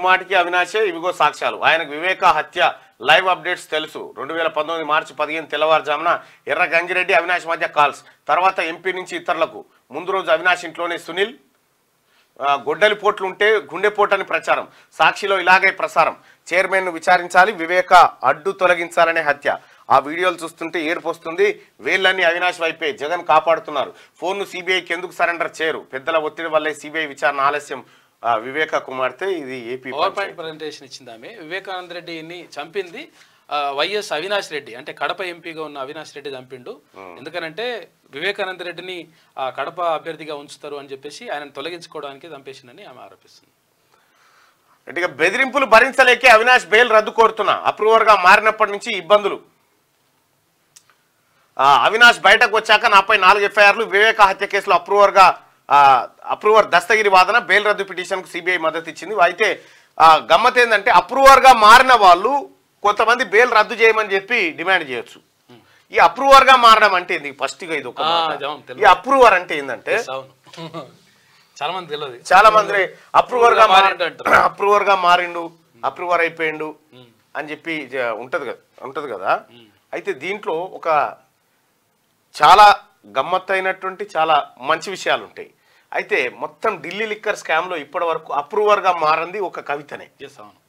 ముమ్మాటికి అవినాశే ఇవిగో సాక్ష్యాలు ఆయనకు వివేక హత్య లైవ్ అప్డేట్స్ తెలుసు రెండు వేల పంతొమ్మిది మార్చి పదిహేను తెల్లవారుజామున ఎర్ర గంగిరెడ్డి అవినాష్ మధ్య కాల్స్ తర్వాత ఎంపీ నుంచి ఇతరులకు ముందు రోజు అవినాష్ ఇంట్లోనే సునీల్ ఆ, గొడ్డలి పోట్లు ఉంటే గుండెపోటు అని ప్రచారం సాక్షిలో ఇలాగే ప్రసారం చైర్మన్ ను విచారించాలి వివేక అడ్డు తొలగించాలనే హత్య ఆ వీడియోలు చూస్తుంటే ఏడుపు వస్తుంది వేళ్ళన్నీ అవినాష్ వైపే జగన్ కాపాడుతున్నారు ఫోన్ను సిబిఐకి ఎందుకు సరెండర్ చేయరు పెద్దల ఒత్తిడి వల్లే సిబిఐ విచారణ ఆలస్యం ఆ, వివేక కుమార్తె ఇది ఏపీ పవర్ పాయింట్ ప్రజెంటేషన్ ఇచ్చింది ఆమె వివేకానంద రెడ్డిని చంపింది ఆ, వైఎస్ అవినాష్ రెడ్డి అంటే కడప ఎంపీగా ఉన్న అవినాష్ రెడ్డి చంపిండు ఎందుకనంటే వివేకానంద రెడ్డిని ఆ కడప అభ్యర్థిగా ఉంచుతారు అని చెప్పేసి ఆయన తొలగించుకోవడానికి చంపేసిందని ఆమె ఆరోపిస్తుంది అంటే ఇక బెదిరింపులు భరించలేకే అవినాష్ బెయిల్ రద్దు కోరుతున్నా అప్రూవర్ గా మారినప్పటి నుంచి ఇబ్బందులు ఆ, అవినాష్ బయటకు వచ్చాక నాపై నాలుగు ఎఫ్ఐఆర్లు వివేక హత్య కేసులో అప్రూవర్ గా ఆ, అప్రూవర్ దస్తగిరి వాదన బెయిల్ రద్దు పిటిషన్ కు సిబిఐ మద్దతు ఇచ్చింది అయితే ఆ, గమ్మత్ ఏంటంటే అప్రూవర్ గా మారిన వాళ్ళు కొంతమంది బెయిల్ రద్దు చేయమని చెప్పి డిమాండ్ చేయొచ్చు ఈ అప్రూవర్ గా మారడం అంటే ఏంది ఫస్ట్ గా ఇది ఒక ఆ, మాట. అవును, తెలుసు. ఈ అప్రూవర్ అంటే ఏంటంటే Yes, అవును చాలా మంది తెలియదు చాలా మంది అప్రూవర్ గా మారిండు అంటారు. అప్రూవర్ గా మారిండు అప్రూవర్ అయిపోయిండు అని చెప్పి జ- ఉంటది కదా ఉంటది కదా అయితే దీంట్లో ఒక చాలా గమ్మత్తైనటువంటి చాలా మంచి విషయాలు ఉంటాయి అయితే మొత్తం ఢిల్లీ లిక్కర్ స్కామ్ లో ఇప్పటి వరకు అప్రూవర్ గా మారింది ఒక కవితనే ఎస్ అవును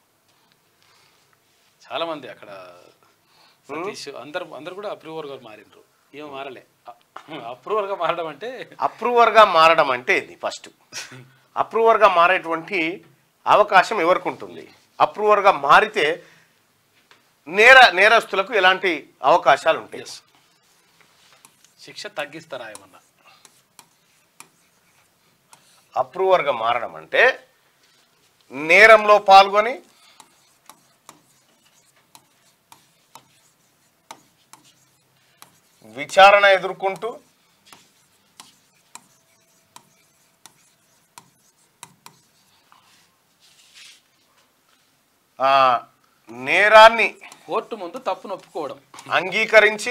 చాలా మంది అక్కడ సతీష్ అందరు అందరు కూడా అప్రూవర్ గా మారిండ్రు ఏం మారలే అప్రూవర్ గా మారడం అంటే అప్రూవర్ గా మారడం అంటే ఇది ఫస్ట్ అప్రూవర్ గా మారేటువంటి అవకాశం ఎవరికి ఉంటుంది అప్రూవర్ గా మారితే నేర నేరస్తులకు ఎలాంటి అవకాశాలు ఉంటాయి ఎస్ శిక్ష తగ్గిస్తారా ఏమన్నా అప్రూవర్గా మారడం అంటే నేరంలో పాల్గొని విచారణ ఎదుర్కొంటూ ఆ, నేరాన్ని కోర్టు ముందు తప్పును ఒప్పుకోవడం అంగీకరించి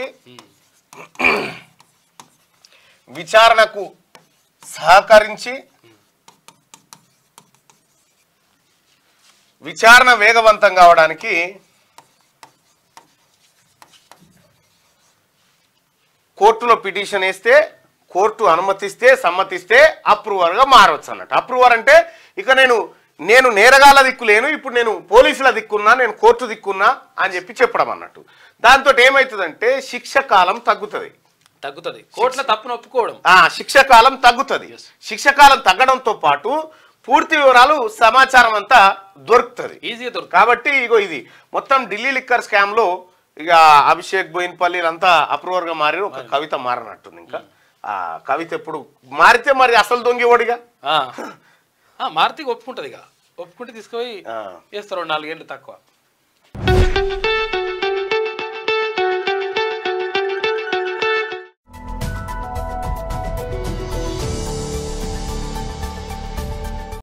విచారణకు సహకరించి విచారణ వేగవంతం కావడానికి కోర్టులో పిటిషన్ వేస్తే కోర్టు అనుమతిస్తే సమ్మతిస్తే అప్రూవర్గా మారవచ్చు అన్నట్టు అప్రూవర్ అంటే ఇక నేను నేను నేరగాల దిక్కు లేను ఇప్పుడు నేను పోలీసుల దిక్కున్నా నేను కోర్టు దిక్కున్నా అని చెప్పి చెప్పడం అన్నట్టు దాంతో ఏమవుతుందంటే శిక్ష కాలం తగ్గుతుంది తగ్గుతుంది కోర్టులో తప్పును ఒప్పుకోవడం ఆ శిక్ష కాలం తగ్గుతుంది శిక్ష కాలం తగ్గడంతో పాటు పూర్తి వివరాలు సమాచారం అంతా దొరుకుతుంది ఈజీగా దొరుకుతుంది కాబట్టి ఇగో ఇది మొత్తం ఢిల్లీ లిక్కర్ స్కామ్ లో ఇక అభిషేక్ బోయిన్పల్లి అంతా అప్రూవర్ గా మారి ఒక కవిత మారనట్టుంది ఇంకా ఆ కవిత ఎప్పుడు మారితే మరి అసలు దొంగేవాడిగా ఆ. ఆ, మారుతి ఒప్పుకుంటది ఇక ఒప్పుకుంటే తీసుకుపోయి ఆ. వేస్తారు నాలుగేళ్ళు తక్కువ